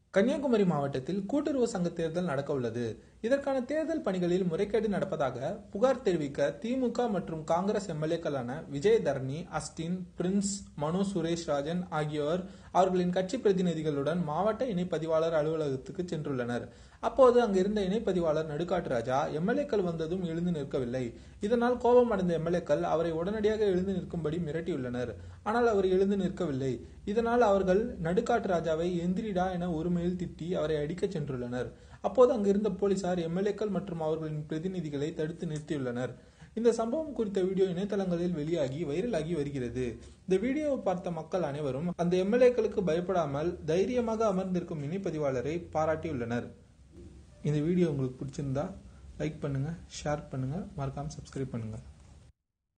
கன்னியாகுமரி மாவட்டத்தில் கூட்டுறவு சங்க தேர்தல் நடக்க உள்ளது இதற்கான தேர்தல் பணிகளில் முறைகேடு நடப்பதாக புகார் தெரிவிக்க திமுக மற்றும் காங்கிரஸ் எம்எல்ஏக்களான விஜய் தரணி அஸ்டின் பிரின்ஸ் மனு சுரேஷ் ராஜன் ஆகியோர் அவர்களின் கட்சி பிரதிநிதிகளுடன் மாவட்ட இணைப்பதிவாளர் அலுவலகத்துக்கு சென்றுள்ளனர் அப்போது அங்கிருந்த இணைப்பதிவாளர் நடுக்காட்டு ராஜா எம்எல்ஏக்கள் வந்ததும் எழுந்து நிற்கவில்லை இதனால் கோபம் அடைந்த எம்எல்ஏக்கள் அவரை உடனடியாக எழுந்து நிற்கும்படி மிரட்டியுள்ளனர் ஆனால் அவர் எழுந்து நிற்கவில்லை இதனால் அவர்கள் நடுக்காட்டு ராஜாவை எந்திரிடா என ஒருமையில் திட்டி அவரை அடிக்கச் சென்றுள்ளனர் அப்போது அங்கிருந்த போலீசார் எம்எல்ஏக்கள் மற்றும் அவர்களின் பிரதிநிதிகளை தடுத்து நிறுத்தியுள்ளனர் இந்த சம்பவம் குறித்த வீடியோ இணையதளங்களில் வெளியாகி வைரலாகி வருகிறது இந்த வீடியோவை பார்த்த மக்கள் அனைவரும் அந்த எம்எல்ஏக்களுக்கு பயப்படாமல் தைரியமாக அமர்ந்திருக்கும் இணைப்பதிவாளரை பாராட்டியுள்ளனர் இந்த வீடியோ உங்களுக்கு பிடிச்சிருந்தா லைக் பண்ணுங்க ஷேர் பண்ணுங்க மறக்காம சப்ஸ்கிரைப் பண்ணுங்க